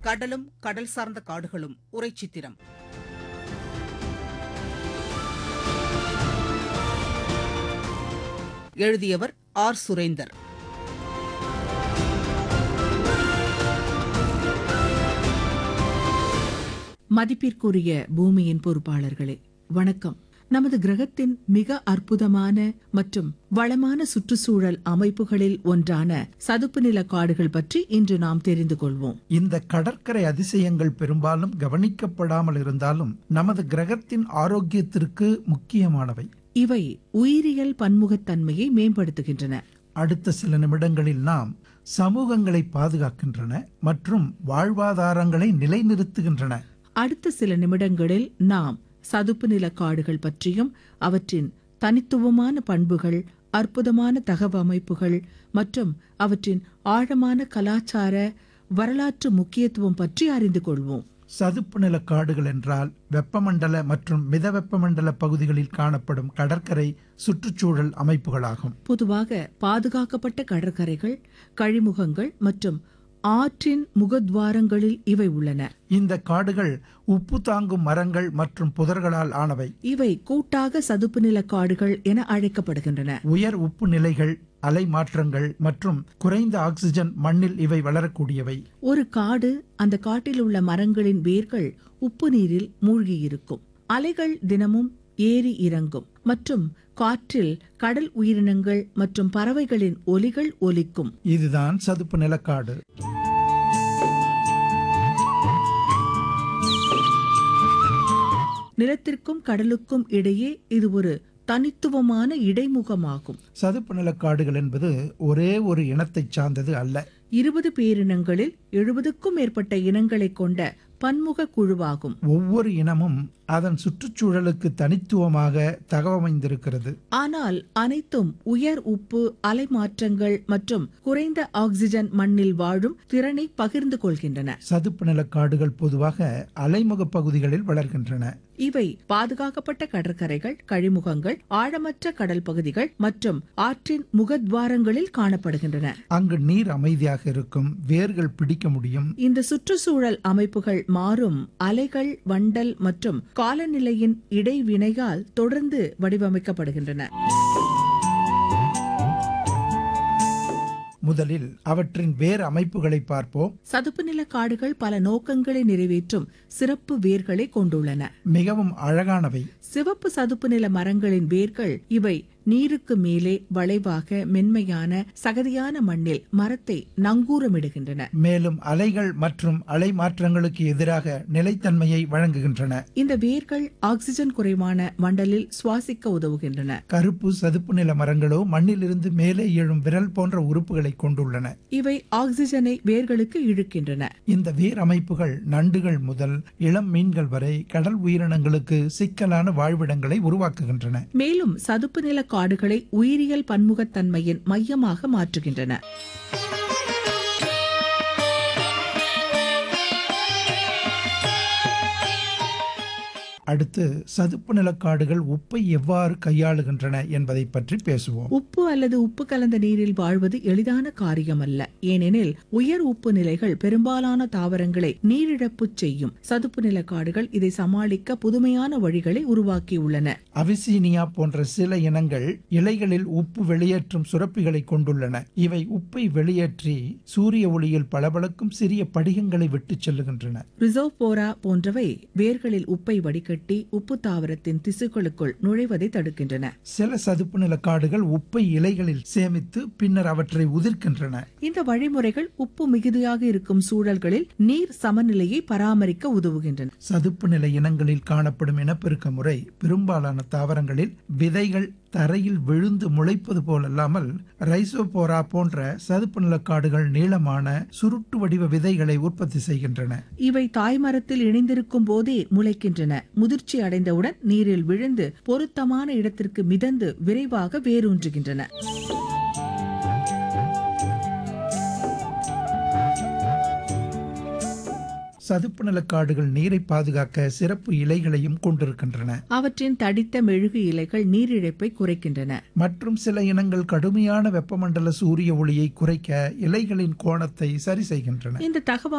கடலும் கடல் சார்ந்த காடுகளும் உரைச்சித்திரம் எழுதியவர் ஆர் சுரேந்தர் மதிப்பிற்குரிய பூமியின் பொறுப்பாளர்களே வணக்கம் நமது கிரகத்தின் மிக அற்புதமான மற்றும் வளமான சுற்றுச்சூழல் அமைப்புகளில் ஒன்றான சதுப்பு நில காடுகள் பற்றி இன்று நாம் தெரிந்து கொள்வோம் இந்த கடற்கரை அதிசயங்கள் பெரும்பாலும் கவனிக்கப்படாமல் இருந்தாலும் நமது கிரகத்தின் ஆரோக்கியத்திற்கு முக்கியமானவை இவை உயிரியல் பன்முகத்தன்மையை மேம்படுத்துகின்றன அடுத்த சில நிமிடங்களில் நாம் சமூகங்களை பாதுகாக்கின்றன மற்றும் வாழ்வாதாரங்களை நிலைநிறுத்துகின்றன அடுத்த சில நிமிடங்களில் நாம் சதுப்பு நில காடுகள் பற்றியும் அவற்றின் தனித்துவமான பண்புகள் அற்புதமான தகவமைப்புகள் மற்றும் அவற்றின் ஆழமான கலாச்சார வரலாற்று முக்கியத்துவம் பற்றி அறிந்து கொள்வோம் சதுப்பு நில காடுகள் என்றால் வெப்பமண்டல மற்றும் மித வெப்பமண்டல பகுதிகளில் காணப்படும் கடற்கரை சுற்றுச்சூழல் அமைப்புகளாகும் பொதுவாக பாதுகாக்கப்பட்ட கடற்கரைகள் கழிமுகங்கள் மற்றும் ஆற்றின் முகத்வாரங்களில் இவை உள்ளன இந்த காடுகள் உப்பு தாங்கும் மரங்கள் மற்றும் புதர்களால் ஆனவை இவை கூட்டாக சதுப்பு நில காடுகள் என அழைக்கப்படுகின்றன உயர் உப்பு நிலைகள் அலை மாற்றங்கள் மற்றும் குறைந்த ஆக்சிஜன் மண்ணில் இவை வளரக்கூடியவை ஒரு காடு அந்த காட்டில் உள்ள மரங்களின் வேர்கள் உப்பு நீரில் மூழ்கியிருக்கும் அலைகள் தினமும் ஏறி இறங்கும் மற்றும் காற்றில் கடல் உயிரினங்கள் மற்றும் பறவைகளின் ஒலிகள் ஒலிக்கும் இதுதான் சதுப்பு நிலக்காடு நிலத்திற்கும் கடலுக்கும் இடையே இது ஒரு தனித்துவமான இடைமுகமாகும் சதுப்பு நிலக்காடுகள் என்பது ஒரே ஒரு இனத்தைச் சார்ந்தது அல்ல இருபது பேரினங்களில் எழுபதுக்கும் மேற்பட்ட இனங்களைக் கொண்ட பன்முக குழுவாகும் ஒவ்வொரு இனமும் அதன் சுற்றுச்சூழலுக்கு தனித்துவமாக தகவமைந்திருக்கிறது ஆனால் அனைத்தும் உயர் உப்பு அலைமாற்றங்கள் மற்றும் குறைந்த ஆக்சிஜன் மண்ணில் வாழும் திறனை பகிர்ந்து கொள்கின்றன சதுப்பு நிலக்காடுகள் பொதுவாக அலைமுக பகுதிகளில் வளர்கின்றன இவை பாதுகாக்கப்பட்ட கடற்கரைகள் கழிமுகங்கள் ஆழமற்ற கடல் பகுதிகள் மற்றும் ஆற்றின் முகத்வாரங்களில் காணப்படுகின்றன அங்கு நீர் அமைதியாக இருக்கும் வேர்கள் பிடிக்க முடியும் இந்த சுற்றுச்சூழல் அமைப்புகள் மாறும் அலைகள் வண்டல் மற்றும் காலநிலையின் இடைவினையால் தொடர்ந்து வடிவமைக்கப்படுகின்றன முதலில் அவற்றின் வேர் அமைப்புகளை பார்ப்போம் சதுப்பு நில காடுகள் பல நோக்கங்களை நிறைவேற்றும் சிறப்பு வேர்களை கொண்டுள்ளன மிகவும் அழகானவை சிவப்பு சதுப்பு நில மரங்களின் வேர்கள் இவை நீருக்கு மேலே வளைவாக மென்மையான சகதியான மண்ணில் மரத்தை நங்கூரமிடுகின்றன மேலும் அலைகள் மற்றும் அலை மாற்றங்களுக்கு எதிராக நிலைத்தன்மையை வழங்குகின்றன இந்த வேர்கள் ஆக்சிஜன் குறைவான மண்டலில் சுவாசிக்க உதவுகின்றன கருப்பு சதுப்பு நில மரங்களோ மண்ணிலிருந்து மேலே எழும் விரல் போன்ற உறுப்புகளை கொண்டுள்ளன இவை ஆக்சிஜனை வேர்களுக்கு இழுக்கின்றன இந்த வேர் அமைப்புகள் நண்டுகள் முதல் இளம் மீன்கள் வரை கடல் உயிரினங்களுக்கு சிக்கலான வாழ்விடங்களை உருவாக்குகின்றன மேலும் சதுப்பு நில காடுகளை உயிரியல் பன்முகத்தன்மையின் மையமாக மாற்றுகின்றன அடுத்து சதுப்பு நிலக்காடுகள் உப்பை எவ்வாறு கையாளுகின்றன என்பதை பற்றி பேசுவோம் உப்பு அல்லது உப்பு கலந்த நீரில் வாழ்வது எளிதான காரியமல்ல ஏனெனில் உயர் உப்பு நிலைகள் பெரும்பாலான தாவரங்களை நீரிழப்பு செய்யும் சதுப்பு நில காடுகள் இதை சமாளிக்க புதுமையான வழிகளை உருவாக்கியுள்ளன அவிசீனியா போன்ற சில இனங்கள் இலைகளில் உப்பு வெளியேற்றும் சுரப்பிகளை கொண்டுள்ளன இவை உப்பை வெளியேற்றி சூரிய ஒளியில் பளபளக்கும் சிறிய படிகங்களை விட்டுச் செல்லுகின்றன ரிசோபோரா போன்றவை வேர்களில் உப்பை வடிகட்டி உப்பு தாவரத்தின் திசுக்களுக்குள் நுழைவதை தடுக்கின்றன சில சதுப்பு நிலக்காடுகள் உப்பை இலைகளில் சேமித்து பின்னர் அவற்றை உதிர்க்கின்றன இந்த வழிமுறைகள் உப்பு மிகுதியாக இருக்கும் சூழல்களில் நீர் சமநிலையை பராமரிக்க உதவுகின்றன சதுப்பு நில இனங்களில் காணப்படும் இனப்பெருக்க முறை பெரும்பாலான தாவரங்களில் விதைகள் தரையில் விழுந்து முளைப்பது போலல்லாமல் ரைசோபோரா போன்ற சதுப்பு நிலக்காடுகள் நீளமான சுருட்டு வடிவ விதைகளை உற்பத்தி செய்கின்றன இவை தாய்மரத்தில் இணைந்திருக்கும் போதே முளைக்கின்றன முதிர்ச்சி அடைந்தவுடன் நீரில் விழுந்து பொருத்தமான இடத்திற்கு மிதந்து விரைவாக வேரூன்றுகின்றன சதுப்பு நிலக்காடுகள் நீரை பாதுகாக்க சிறப்பு இலைகளையும் கொண்டிருக்கின்றன அவற்றின் தடித்த மெழுகு இலைகள் நீரிழப்பை குறைக்கின்றன மற்றும் சில இனங்கள் கடுமையான வெப்பமண்டல சூரிய ஒளியை குறைக்க இலைகளின் கோணத்தை சரி செய்கின்றன இந்த தகவ